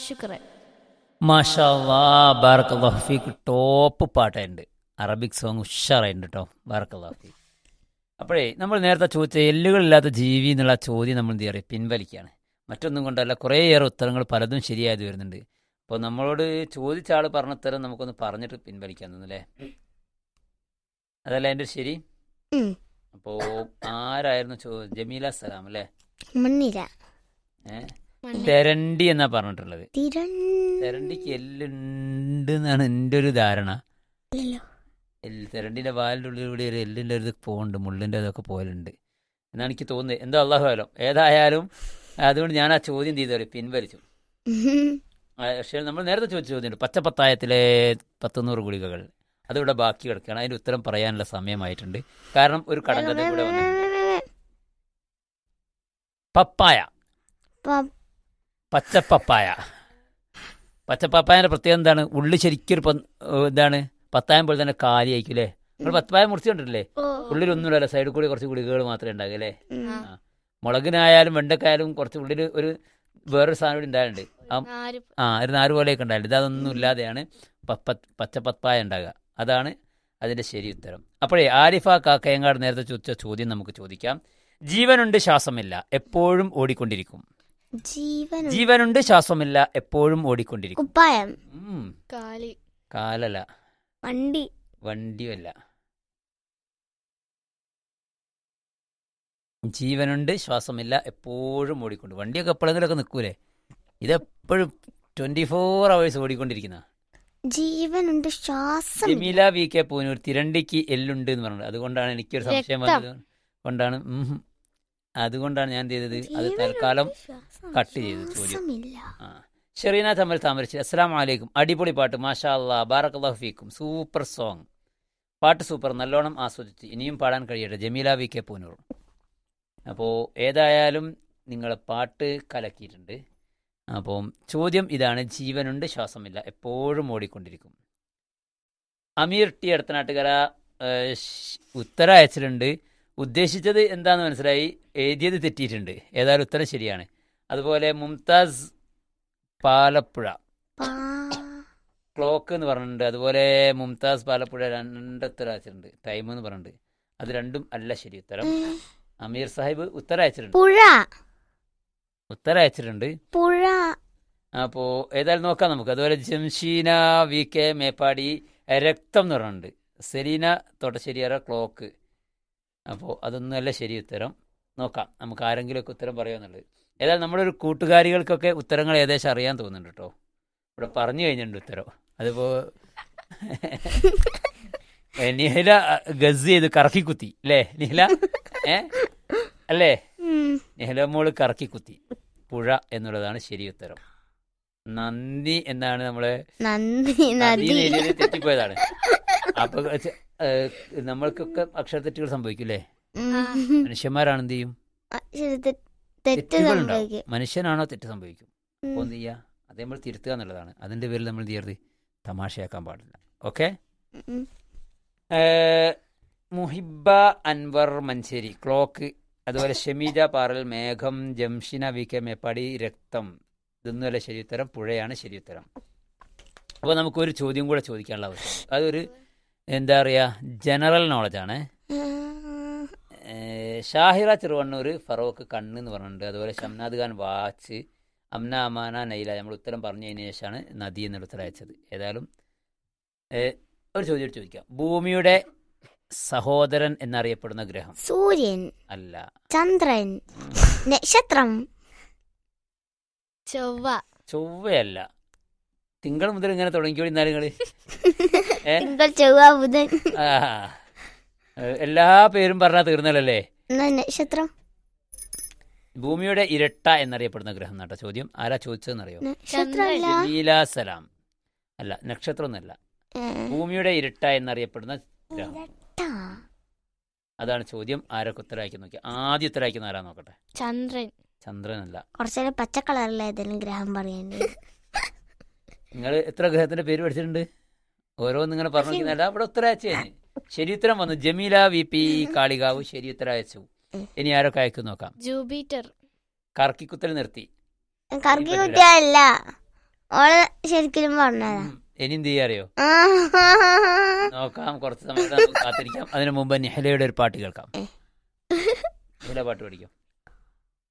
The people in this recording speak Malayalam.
ശുക്രൻ മാഷാ ബാറക്കല്ലാഹു ഫീക്ക് ടോപ്പ് പാട്ടുണ്ട് അറബിക് സോങ് ഉഷാറായിട്ടുണ്ട് കേട്ടോ ബാറക്കല്ലാഹു ഫീക്ക് അപ്പോഴേ നമ്മൾ നേരത്തെ ചോദിച്ച എല്ലുകളില്ലാത്ത ജീവി എന്നുള്ള ചോദ്യം നമ്മൾ എന്ത് പറയുക പിൻവലിക്കുകയാണ് മറ്റൊന്നും കൊണ്ടല്ല കുറേയേറെ ഉത്തരങ്ങൾ പലതും ശരിയായത് വരുന്നുണ്ട് അപ്പോൾ നമ്മളോട് ചോദിച്ച ആൾ പറഞ്ഞ ഉത്തരം നമുക്കൊന്ന് പറഞ്ഞിട്ട് പിൻവലിക്കാൻ തോന്നുന്നല്ലേ അതല്ല എൻ്റെ ശരി ഉം. അപ്പോൾ ആരായിരുന്നു ചോ ജമീല സലാം അല്ലേ മണ്ണില ഏഹ് തെരണ്ടി എന്നാ പറഞ്ഞിട്ടുള്ളത് തിരണ്ടല്ലോ തെരണ്ടിക്ക് എല്ലുണ്ട് എന്നാണ് എൻ്റെ ഒരു ധാരണ എല്ല് തെരണ്ടിന്റെ വാലിൻ്റെ ഉള്ളിലൂടെ ഒരു എല്ലിൻ്റെ ഒരു ഇത് പോകുന്നുണ്ട് മുള്ളിൻ്റെ ഇതൊക്കെ പോലുണ്ട് എന്നാണ് എനിക്ക് തോന്നുന്നത് എന്തോ അള്ളാഹു ആലോ ഏതായാലും അതുകൊണ്ട് ഞാൻ ആ ചോദ്യം ചെയ്തു പറയും പിൻവലിച്ചു ആ, പക്ഷേ നമ്മൾ നേരത്തെ ചോദിച്ച ചോദ്യമുണ്ട് പച്ചപ്പത്തായത്തിലെ പത്തുനൂറ് ഗുളികകൾ അതിവിടെ ബാക്കി കിടക്കുകയാണ് അതിൻ്റെ ഉത്തരം പറയാനുള്ള സമയമായിട്ടുണ്ട് കാരണം ഒരു കടങ്കഥ കൂടെ വന്നു പപ്പായ പച്ചപ്പപ്പായ പച്ചപ്പപ്പായൻ്റെ പ്രത്യേകത എന്താണ് ഉള്ളി ശരിക്കും ഒരു പ- ഏഹ് ഇതാണ് പത്തായം പോലെ തന്നെ കാലിയായിരിക്കും അല്ലേ നമ്മൾ പത്തായം മുറിച്ചിട്ടുണ്ടല്ലേ ഉള്ളിലൊന്നുമില്ല സൈഡിൽ കൂടി കുറച്ച് ഗുളികകൾ മാത്രമേ ഉണ്ടാകൂ അല്ലേ മുളകിനായാലും വെണ്ടക്കായാലും കുറച്ച് ഉള്ളിൽ ഒരു വേറൊരു സാധനം കൂടി ഉണ്ടായിട്ടുണ്ട് ആ നാല് ആ ഒരു നാര് പോലെയൊക്കെ ഉണ്ടായിട്ടുണ്ട് ഇതൊന്നും ഇല്ലാതെയാണ് പപ്പ പച്ചപ്പപ്പായ ഉണ്ടാകുക അതാണ് അതിന്റെ ശരി ഉത്തരം അപ്പോഴേ ആരിഫ കാക്കയങ്ങാട് നേരത്തെ ചോദിച്ച ചോദ്യം നമുക്ക് ചോദിക്കാം ജീവനുണ്ട് ശ്വാസമില്ല എപ്പോഴും ഓടിക്കൊണ്ടിരിക്കും ജീവൻ ജീവനുണ്ട് ശ്വാസമില്ല എപ്പോഴും ഓടിക്കൊണ്ടിരിക്കും കുപ്പായം ഉം, കാലി കാലല്ല വണ്ടി വണ്ടിയല്ല ജീവനുണ്ട് ശ്വാസമില്ല എപ്പോഴും ഓടിക്കൊണ്ട് വണ്ടിയൊക്കെ എപ്പോഴെങ്കിലുമൊക്കെ നിൽക്കൂലേ ഇതെപ്പോഴും ട്വന്റി ഫോർ അവേഴ്സ് ഓടിക്കൊണ്ടിരിക്കുന്ന ജീവനുണ്ട് ശ്വാസം ജമീല വി കെ പൂനൂർ തിരണ്ടിക്ക് എല്ലുണ്ട് എന്ന് പറഞ്ഞത് അതുകൊണ്ടാണ് എനിക്കൊരു സംശയം രക്തം. വന്നത് കൊണ്ടാണ് ഉം. അതുകൊണ്ടാണ് ഞാൻ എന്ത് ചെയ്തത് അത് തൽക്കാലം കട്ട് ചെയ്തു ചോദ്യം ശ്വാസമില്ല ആ ഷെറീന തമ്മിൽ താമരശ്ശേരി അസ്സാം വലൈക്കും അടിപൊളി പാട്ട് മാഷാ അല്ലാ ബാറക്കല്ലാഹു ഫീക്കും സൂപ്പർ സോങ് പാട്ട് സൂപ്പർ നല്ലോണം ആസ്വദിച്ച് ഇനിയും പാടാൻ കഴിയട്ടെ ജമീല വി കെ പൂനൂർ അപ്പോൾ ഏതായാലും നിങ്ങളെ പാട്ട് കലക്കിയിട്ടുണ്ട് അപ്പോൾ ചോദ്യം ഇതാണ് ജീവനുണ്ട് ശ്വാസമില്ല എപ്പോഴും ഓടിക്കൊണ്ടിരിക്കും അമീർ ടി അടുത്തനാട്ടുകര ഏഹ്, ഷ്- ഉത്തരം അയച്ചിട്ടുണ്ട് ഉദ്ദേശിച്ചത് എന്താണെന്ന് മനസ്സിലായി എഴുതിയത് തെറ്റിയിട്ടുണ്ട് ഏതായാലും ഉത്തരം ശരിയാണ് അതുപോലെ മുംതാസ് പാലപ്പുഴ ക്ലോക്ക് എന്ന് പറഞ്ഞിട്ടുണ്ട് അതുപോലെ മുംതാസ് പാലപ്പുഴ രണ്ട് ഉത്തരം അയച്ചിട്ടുണ്ട് ടൈം എന്ന് പറഞ്ഞിട്ടുണ്ട് അത് രണ്ടും അല്ല ശരി ഉത്തരം അമീർ സാഹിബ് ഉത്തരം അയച്ചിട്ടുണ്ട് പുഴ ഉത്തരം അയച്ചിട്ടുണ്ട് പുഴ അപ്പോൾ ഏതായാലും നോക്കാം നമുക്ക് അതുപോലെ ജംഷീന വി കെ മേപ്പാടി രക്തം എന്ന് പറഞ്ഞിട്ടുണ്ട് സെലീന തോട്ടശ്ശേരിയറ ക്ലോക്ക് അപ്പോൾ അതൊന്നും അല്ല ശരി ഉത്തരം നോക്കാം നമുക്ക് ആരെങ്കിലുമൊക്കെ ഉത്തരം പറയാമെന്നുള്ളത് ഏതായാലും നമ്മുടെ ഒരു കൂട്ടുകാരികൾക്കൊക്കെ ഉത്തരങ്ങൾ ഏകദേശം അറിയാൻ തോന്നുന്നുണ്ട് കേട്ടോ ഇവിടെ പറഞ്ഞു കഴിഞ്ഞിട്ടുണ്ട് ഉത്തരം അതിപ്പോ ഏ, നിഹില ഗസ് ചെയ്ത് കറക്കി കുത്തി അല്ലേ നിഹില ഏ അല്ലേ ഉം. നിഹില മോള് കറക്കി കുത്തി പുഴ എന്നുള്ളതാണ് ശരി ഉത്തരം നന്ദി എന്നാണ് നമ്മളെ നന്ദി നദി നദി എഴുതിയത് തെറ്റിപ്പോയതാണ് അപ്പൊ ചെ- ഏ, നമ്മൾക്കൊക്കെ അക്ഷരത്തെറ്റുകൾ സംഭവിക്കും അല്ലേ ഉം. മനുഷ്യന്മാരാണ് എന്ത് ചെയ്യും ആ, ശരി, തെ- തെറ്റ് തെറ്റുകളുണ്ടാവും സംഭവിക്കും മനുഷ്യനാണോ തെറ്റ് സംഭവിക്കും അപ്പോൾ ഉം. എന്ത് ചെയ്യുക അത് നമ്മൾ തിരുത്തുക എന്നുള്ളതാണ് അതിന്റെ പേരിൽ നമ്മൾ എന്ത് ചെയ്യരുത് തമാശയാക്കാൻ പാടില്ല ഓക്കെ ഉം. മുഹിബ അൻവർ മഞ്ചേരി ക്ലോക്ക് അതുപോലെ ഷമീജ പാറൽ മേഘം ജംഷിന വി കെ മേപ്പാടി രക്തം ഇതൊന്നുമല്ല ശരി ഉത്തരം പുഴയാണ് ശരി ഉത്തരം അപ്പോൾ നമുക്കൊരു ചോദ്യം കൂടെ ചോദിക്കാനുള്ള ആവശ്യം അതൊരു എന്താ പറയുക ജനറൽ നോളജാണ് ഉം. ഷാഹിറ ചെറുവണ്ണൂർ ഫറോക്ക് കണ്ണ് എന്ന് പറഞ്ഞിട്ടുണ്ട് അതുപോലെ ഷംനാദ് ഖാൻ വാച്ച് അമ്ന അമാന നൈല നമ്മൾ ഉത്തരം പറഞ്ഞതിന് ശേഷമാണ് നദി എന്നുള്ള ഉത്തരം അയച്ചത് ഏതായാലും ഏ, ഒരു ചോദ്യം കൂടി ചോദിക്കാം ഭൂമിയുടെ സഹോദരൻ എന്നറിയപ്പെടുന്ന ഗ്രഹം സൂര്യൻ അല്ല ചന്ദ്രൻ നക്ഷത്രം ചൊവ്വ ചൊവ്വയല്ല തിങ്കൾ മുതൽ ഇങ്ങനെ തുടങ്ങിക്കോളി എന്നാലും നിങ്ങൾ ഏ തിങ്കൾ ചൊവ്വ ബുധൻ ആ ഏ, എല്ലാ പേരും പറഞ്ഞാൽ തീർന്നല്ലേ എന്നാ നക്ഷത്രം ഭൂമിയുടെ ഇരട്ട എന്നറിയപ്പെടുന്ന ഗ്രഹം എന്നാട്ടോ ചോദ്യം ആരാ ചോദിച്ചതെന്നറിയോ നക്ഷത്രമല്ല ജമീല സലാം അല്ല നക്ഷത്രമൊന്നുമല്ല ഏ, ഭൂമിയുടെ ഇരട്ട എന്നറിയപ്പെടുന്ന ഗ്രഹം ഇരട്ട. അതാണ് ചോദ്യം ആരൊക്കെ ഉത്തരവായിക്കാൻ നോക്കി ആദ്യം ഉത്തരവായിക്കുന്ന ആരാ നോക്കട്ടെ ചന്ദ്രൻ ചന്ദ്രനല്ല കുറച്ചേരം പച്ച കളറിലെ ഏതെങ്കിലും ഗ്രഹം പറയേണ്ടി നിങ്ങൾ എത്ര ഗ്രഹത്തിന്റെ പേര് പഠിച്ചിട്ടുണ്ട് ഓരോന്ന് ഇങ്ങനെ പറഞ്ഞു നോക്കിയല്ല അവിടെ ഉത്തരയച്ചു ശരി ഉത്തരം വന്നു ജമീല വി പി കാളികാവ് ശരി ഉത്തരം അയച്ചു ഇനി ആരൊക്കെ അയക്കും നോക്കാം ജൂപ്പിറ്റർ കറക്കിക്കുത്തൽ നിർത്തി കറക്കി കുത്തിയല്ല ഓള് ശരിക്കും പറഞ്ഞതാ ഇനി എന്ത് ചെയ്യാ അറിയോ ആ. നോക്കാം കുറച്ച് സമയത്ത് നമുക്ക് കാത്തിരിക്കാം അതിനു മുമ്പ് നിഹലയുടെ ഒരു പാട്ട് കേൾക്കാം നിഹല പാട്ട് പഠിക്കാം